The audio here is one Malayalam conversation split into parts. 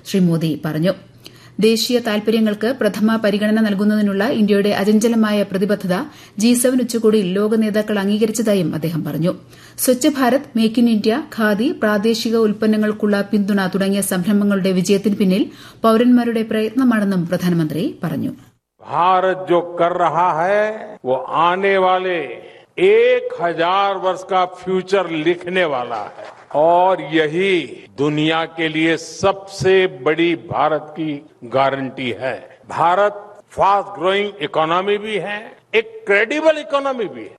ശ്രീ മോദി പറഞ്ഞു ദേശീയ താൽപര്യങ്ങൾക്ക് പ്രഥമ പരിഗണന നൽകുന്നതിനുള്ള ഇന്ത്യയുടെ അചഞ്ചലമായ പ്രതിബദ്ധത ജി സെവൻ ഉച്ചകോടിയിൽ ലോക നേതാക്കൾ അംഗീകരിച്ചതായും അദ്ദേഹം പറഞ്ഞു Swachh Bharat make in India Khadi പ്രാദേശിക ഉൽപ്പന്നങ്ങൾക്കുള്ള പിന്തുണ തുടങ്ങിയ സംരംഭങ്ങളുടെ വിജയത്തിന് പിന്നിൽ പൌരന്മാരുടെ പ്രയത്നമാണെന്നും പ്രധാനമന്ത്രി പറഞ്ഞു भारत जो कर रहा है वो आने वाले एक हजार वर्ष का फ्यूचर लिखने वाला है और यही दुनिया के लिए सबसे बड़ी भारत की गारंटी है भारत फास्ट ग्रोइंग इकोनॉमी भी है एक क्रेडिबल इकोनॉमी भी है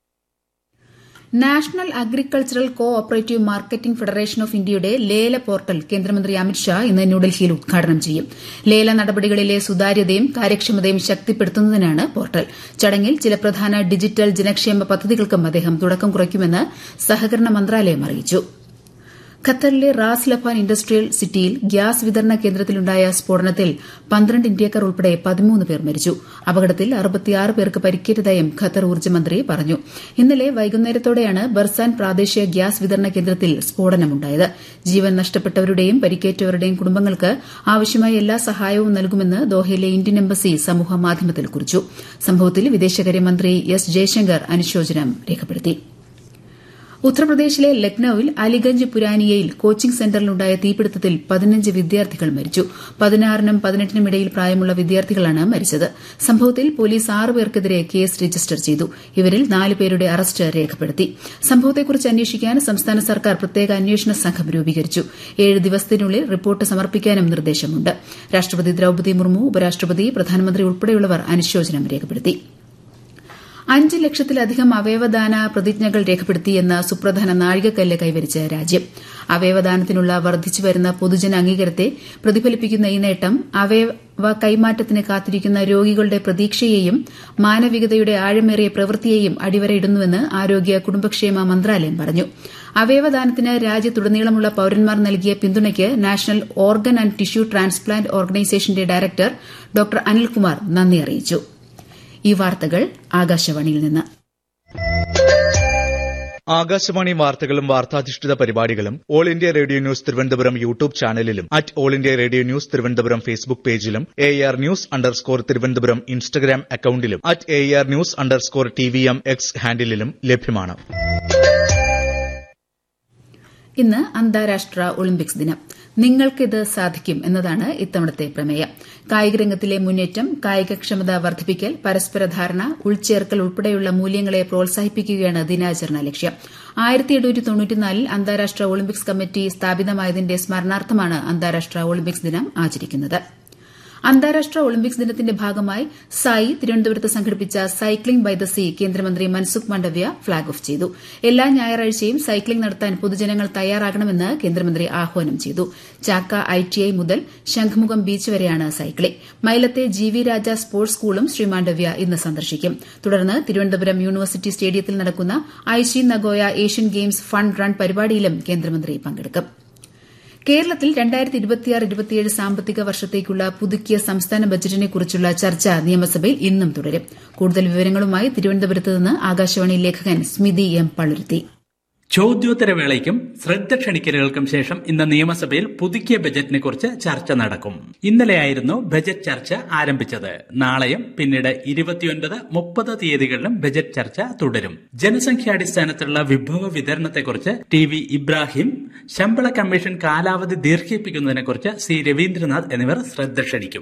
National Agricultural cooperative marketing federation of ഇന്ത്യയുടെ ലേല പോർട്ടൽ കേന്ദ്രമന്ത്രി അമിത്ഷാ ഇന്ന് ന്യൂഡൽഹിയിൽ ഉദ്ഘാടനം ചെയ്യും ലേല നടപടികളിലെ സുതാര്യതയും കാര്യക്ഷമതയും ശക്തിപ്പെടുത്തുന്നതിനാണ് പോർട്ടൽ ചടങ്ങിൽ ചില പ്രധാന ഡിജിറ്റൽ ജനക്ഷേമ പദ്ധതികൾക്കും അദ്ദേഹം തുടക്കം കുറിക്കുമെന്ന് സഹകരണ മന്ത്രാലയം അറിയിച്ചു ഖത്തറിലെ റാസ് ലഫാൻ ഇൻഡസ്ട്രിയൽ സിറ്റിയിൽ ഗ്യാസ് വിതരണ കേന്ദ്രത്തിലുണ്ടായ സ്ഫോടനത്തിൽ പന്ത്രണ്ട് ഇന്ത്യക്കാർ ഉൾപ്പെടെ പതിമൂന്ന് പേർ മരിച്ചു അപകടത്തിൽ അറുപത്തിയാറ് പേർക്ക് പരിക്കേറ്റതായും ഖത്തർ ഊർജ്ജമന്ത്രി പറഞ്ഞു ഇന്നലെ വൈകുന്നേരത്തോടെയാണ് ബർസാൻ പ്രാദേശിക ഗ്യാസ് വിതരണ കേന്ദ്രത്തിൽ സ്ഫോടനമുണ്ടായത് ജീവൻ നഷ്ടപ്പെട്ടവരുടെയും പരിക്കേറ്റവരുടെയും കുടുംബങ്ങൾക്ക് ആവശ്യമായ എല്ലാ സഹായവും നൽകുമെന്ന് ദോഹയിലെ ഇന്ത്യൻ എംബസി സമൂഹമാധ്യമത്തിൽ കുറിച്ചു സംഭവത്തിൽ വിദേശകാര്യമന്ത്രി എസ് ജയശങ്കർ അനുശോചനം രേഖപ്പെടുത്തി ഉത്തർപ്രദേശിലെ ലക്നൌവിൽ അലിഗഞ്ച് പുരാനിയയിൽ കോച്ചിംഗ് സെന്ററിലുണ്ടായ തീപിടുത്തത്തിൽ പതിനഞ്ച് വിദ്യാർത്ഥികൾ മരിച്ചു പതിനാറിനും പതിനെട്ടിനും ഇടയിൽ പ്രായമുള്ള വിദ്യാർത്ഥികളാണ് മരിച്ചത് സംഭവത്തിൽ പോലീസ് ആറ് പേർക്കെതിരെ കേസ് രജിസ്റ്റർ ചെയ്തു ഇവരിൽ നാല് പേരുടെ അറസ്റ്റ് രേഖപ്പെടുത്തി സംഭവത്തെക്കുറിച്ച് അന്വേഷിക്കാൻ സംസ്ഥാന സർക്കാർ പ്രത്യേക അന്വേഷണ സംഘം രൂപീകരിച്ചു ഏഴ് ദിവസത്തിനുള്ളിൽ റിപ്പോർട്ട് സമർപ്പിക്കാനും നിർദ്ദേശമുണ്ട് രാഷ്ട്രപതി ദ്രൌപദി മുർമു ഉപരാഷ്ട്രപതി പ്രധാനമന്ത്രി ഉൾപ്പെടെയുള്ളവർ അനുശോചനം രേഖപ്പെടുത്തി അഞ്ച് ലക്ഷത്തിലധികം അവയവദാന പ്രതിജ്ഞകൾ രേഖപ്പെടുത്തിയെന്ന സുപ്രധാന നാഴികക്കല്ല് കൈവരിച്ച രാജ്യം അവയവദാനത്തിനുള്ള വർദ്ധിച്ചുവരുന്ന പൊതുജന അംഗീകാരത്തെ പ്രതിഫലിപ്പിക്കുന്ന ഈ നേട്ടം അവയവ കൈമാറ്റത്തിന് കാത്തിരിക്കുന്ന രോഗികളുടെ പ്രതീക്ഷയെയും മാനവികതയുടെ ആഴമേറിയ പ്രവൃത്തിയെയും അടിവരയിടുന്നുവെന്ന് ആരോഗ്യ കുടുംബക്ഷേമ മന്ത്രാലയം പറഞ്ഞു അവയവദാനത്തിന് രാജ്യത്തുടനീളമുള്ള പൌരന്മാർ നൽകിയ പിന്തുണയ്ക്ക് National Organ and Tissue Transplant ഓർഗനൈസേഷന്റെ ഡയറക്ടർ ഡോക്ടർ അനിൽകുമാർ നന്ദി അറിയിച്ചു ഈ വാർത്തകൾ ആകാശവാണിയിൽ നിന്ന് ആകാശവാണി വാർത്തകളും വാർത്താധിഷ്ഠിത പരിപാടികളും All India Radio News Thiruvananthapuram YouTube ചാനലിലും at All India Radio News Thiruvananthapuram Facebook പേജിലും A R news underscore Thiruvananthapuram Instagram അക്കൌണ്ടിലും at A R news underscore T V M X ഹാൻഡിലും ലഭ്യമാണ് ഇന്ന് അന്താരാഷ്ട്ര ഒളിമ്പിക്സ് ദിനം നിങ്ങൾക്കിത് സാധിക്കും എന്നതാണ് ഇത്തവണത്തെ പ്രമേയം കായികരംഗത്തിലെ മുന്നേറ്റം കായികക്ഷമത വർദ്ധിപ്പിക്കൽ പരസ്പര ധാരണ ഉൾച്ചേർക്കൽ ഉൾപ്പെടെയുള്ള മൂല്യങ്ങളെ പ്രോത്സാഹിപ്പിക്കുകയാണ് ദിനാചരണ ലക്ഷ്യം ആയിരത്തി എണ്ണൂറ്റി തൊണ്ണൂറ്റിനാലിൽ അന്താരാഷ്ട്ര ഒളിമ്പിക്സ് കമ്മിറ്റി സ്ഥാപിതമായതിന്റെ സ്മരണാർത്ഥമാണ് അന്താരാഷ്ട്ര ഒളിമ്പിക്സ് ദിനം ആചരിക്കുന്നത് അന്താരാഷ്ട്ര ഒളിമ്പിക്സ് ദിനത്തിന്റെ ഭാഗമായി സായി തിരുവനന്തപുരത്ത് സംഘടിപ്പിച്ച സൈക്ലിംഗ് ബൈ ദ സീ കേന്ദ്രമന്ത്രി മൻസുഖ് മാണ്ഡവ്യ ഫ്ളാഗ് ഓഫ് ചെയ്തു എല്ലാ ഞായറാഴ്ചയും സൈക്ലിംഗ് നടത്താൻ പൊതുജനങ്ങൾ തയ്യാറാകണമെന്ന് കേന്ദ്രമന്ത്രി ആഹ്വാനം ചെയ്തു ചാക്ക ഐടിഐ മുതൽ ശംഖുമുഖം ബീച്ച് വരെയാണ് സൈക്ലിംഗ് മൈലത്തെ ജി വി രാജ സ്പോർട്സ് സ്കൂളും ശ്രീ മാണ്ഡവ്യ ഇന്ന് സന്ദർശിക്കും തുടർന്ന് തിരുവനന്തപുരം യൂണിവേഴ്സിറ്റി സ്റ്റേഡിയത്തിൽ നടക്കുന്ന Aichi Nagoya Asian Games fund run പരിപാടിയിലും കേന്ദ്രമന്ത്രി പങ്കെടുക്കും കേരളത്തിൽ രണ്ടായിരത്തി ഇരുപത്തിയാറ് ഇരുപത്തിയേഴ് സാമ്പത്തിക വർഷത്തേക്കുള്ള പുതുക്കിയ സംസ്ഥാന ബജറ്റിനെക്കുറിച്ചുള്ള ചർച്ച നിയമസഭയിൽ ഇന്നും തുടരും കൂടുതൽ വിവരങ്ങളുമായി തിരുവനന്തപുരത്ത് നിന്ന് ആകാശവാണി ലേഖകൻ സ്മിതി എം പളുരുത്തി ചോദ്യോത്തരവേളയ്ക്കും ശ്രദ്ധ ക്ഷണിക്കലുകൾക്കും ശേഷം ഇന്ന് നിയമസഭയിൽ പുതുക്കിയ ബജറ്റിനെ കുറിച്ച് ചർച്ച നടക്കും ഇന്നലെയായിരുന്നു ബജറ്റ് ചർച്ച ആരംഭിച്ചത് നാളെയും പിന്നീട് ഇരുപത്തിയൊൻപത് മുപ്പത് തീയതികളിലും ബജറ്റ് ചർച്ച തുടരും ജനസംഖ്യാടിസ്ഥാനത്തിലുള്ള വിഭവ വിതരണത്തെക്കുറിച്ച് ടി വി ഇബ്രാഹിം ശമ്പള കമ്മീഷൻ കാലാവധി ദീർഘിപ്പിക്കുന്നതിനെക്കുറിച്ച് സി രവീന്ദ്രനാഥ് എന്നിവർ ശ്രദ്ധ ക്ഷണിക്കും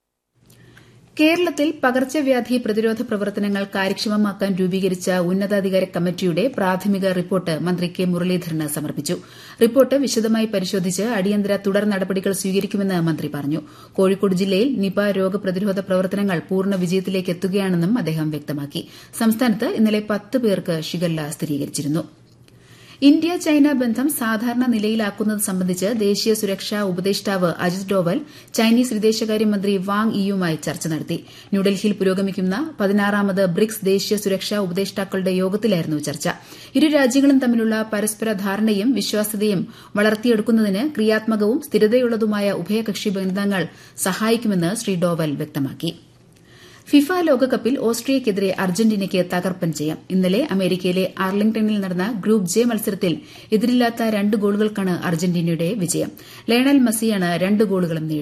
കേരളത്തിൽ പകർച്ചവ്യാധി പ്രതിരോധ പ്രവർത്തനങ്ങൾ കാര്യക്ഷമമാക്കാൻ രൂപീകരിച്ച ഉന്നതാധികാര കമ്മിറ്റിയുടെ പ്രാഥമിക റിപ്പോർട്ട് മന്ത്രി കെ മുരളീധരന് സമർപ്പിച്ചു റിപ്പോർട്ട് വിശദമായി പരിശോധിച്ച് അടിയന്തര തുടർ നടപടികൾ സ്വീകരിക്കുമെന്ന് മന്ത്രി പറഞ്ഞു കോഴിക്കോട് ജില്ലയിൽ നിപ രോഗപ്രതിരോധ പ്രവർത്തനങ്ങൾ പൂർണ്ണ വിജയത്തിലേക്ക് എത്തുകയാണെന്നും അദ്ദേഹം വ്യക്തമാക്കി സംസ്ഥാനത്ത് ഇന്നലെ പത്ത് പേർക്ക് ഷിഗല്ല സ്ഥിരീകരിച്ചിരുന്നു ഇന്ത്യ ചൈന ബന്ധം സാധാരണ നിലയിലാക്കുന്നത് സംബന്ധിച്ച് ദേശീയ സുരക്ഷാ ഉപദേഷ്ടാവ് അജിത് ഡോവൽ ചൈനീസ് വിദേശകാര്യമന്ത്രി വാങ് ഇയുമായി ചർച്ച നടത്തി ന്യൂഡൽഹിയിൽ പുരോഗമിക്കുന്ന പതിനാറാമത് ബ്രിക്സ് ദേശീയ സുരക്ഷാ ഉപദേഷ്ടാക്കളുടെ യോഗത്തിലായിരുന്നു ചർച്ച ഇരു രാജ്യങ്ങളും തമ്മിലുള്ള പരസ്പര ധാരണയും വിശ്വാസ്യതയും വളർത്തിയെടുക്കുന്നതിന് ക്രിയാത്മകവും സ്ഥിരതയുള്ളതുമായ ഉഭയകക്ഷി ബന്ധങ്ങൾ സഹായിക്കുമെന്ന് ശ്രീ ഡോവൽ വ്യക്തമാക്കി ഫിഫ ലോകകപ്പിൽ ഓസ്ട്രിയയ്ക്കെതിരെ അർജന്റീനയ്ക്ക് തകർപ്പൻ ജയം ഇന്നലെ അമേരിക്കയിലെ ആർലിംഗ്ടണിൽ നടന്ന ഗ്രൂപ്പ് ജെ മത്സരത്തിൽ എതിരില്ലാത്ത രണ്ട് ഗോളുകൾക്കാണ് അർജന്റീനയുടെ വിജയം ലയണൽ മെസ്സിയാണ് രണ്ട് ഗോളുകളും നേടിയത്